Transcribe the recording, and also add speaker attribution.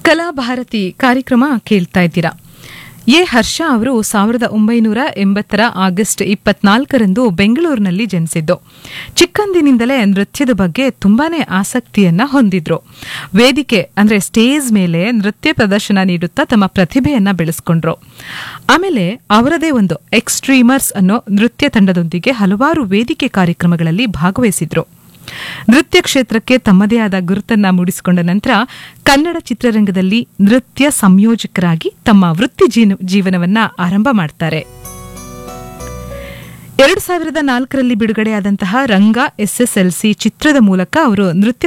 Speaker 1: ಕಲಾಭಾರತಿ ಕಾರ್ಯಕ್ರಮ ಕೇಳ್ತಾ ಇದ್ದೀರಾ ಎ ಹರ್ಷ ಅವರು ಸಾವಿರದ ಒಂಬೈನೂರ ಎಂಬತ್ತರ ಆಗಸ್ಟ್ ಇಪ್ಪತ್ನಾಲ್ಕರಂದು ಬೆಂಗಳೂರಿನಲ್ಲಿ ಜನಿಸಿದ್ದು ಚಿಕ್ಕಂದಿನಿಂದಲೇ ನೃತ್ಯದ ಬಗ್ಗೆ ತುಂಬಾನೇ ಆಸಕ್ತಿಯನ್ನ ಹೊಂದಿದ್ರು ವೇದಿಕೆ ಅಂದ್ರೆ ಸ್ಟೇಜ್ ಮೇಲೆ ನೃತ್ಯ ಪ್ರದರ್ಶನ ನೀಡುತ್ತಾ ತಮ್ಮ ಪ್ರತಿಭೆಯನ್ನ ಬೆಳೆಸ್ಕೊಂಡ್ರು ಆಮೇಲೆ ಅವರದೇ ಒಂದು ಎಕ್ಸ್ಟ್ರೀಮರ್ಸ್ ಅನ್ನೋ ನೃತ್ಯ ತಂಡದೊಂದಿಗೆ ಹಲವಾರು ವೇದಿಕೆ ಕಾರ್ಯಕ್ರಮಗಳಲ್ಲಿ ಭಾಗವಹಿಸಿದ್ರು ನೃತ್ಯ ಕ್ಷೇತ್ರಕ್ಕೆ ತಮ್ಮದೇ ಆದ ಗುರುತನ್ನ ಮೂಡಿಸಿಕೊಂಡ ನಂತರ ಕನ್ನಡ ಚಿತ್ರರಂಗದಲ್ಲಿ ನೃತ್ಯ ಸಂಯೋಜಕರಾಗಿ ತಮ್ಮ ವೃತ್ತಿ ಜೀನ- ಜೀವನವನ್ನ ಆರಂಭ ಮಾಡ್ತಾರೆ ಎರಡು ಸಾವಿರದ ನಾಲ್ಕರಲ್ಲಿ ಬಿಡುಗಡೆಯಾದಂತಹ ರಂಗ ಎಸ್ಎಸ್ಎಲ್ಸಿ ಚಿತ್ರದ ಮೂಲಕ ಅವರು ನೃತ್ಯ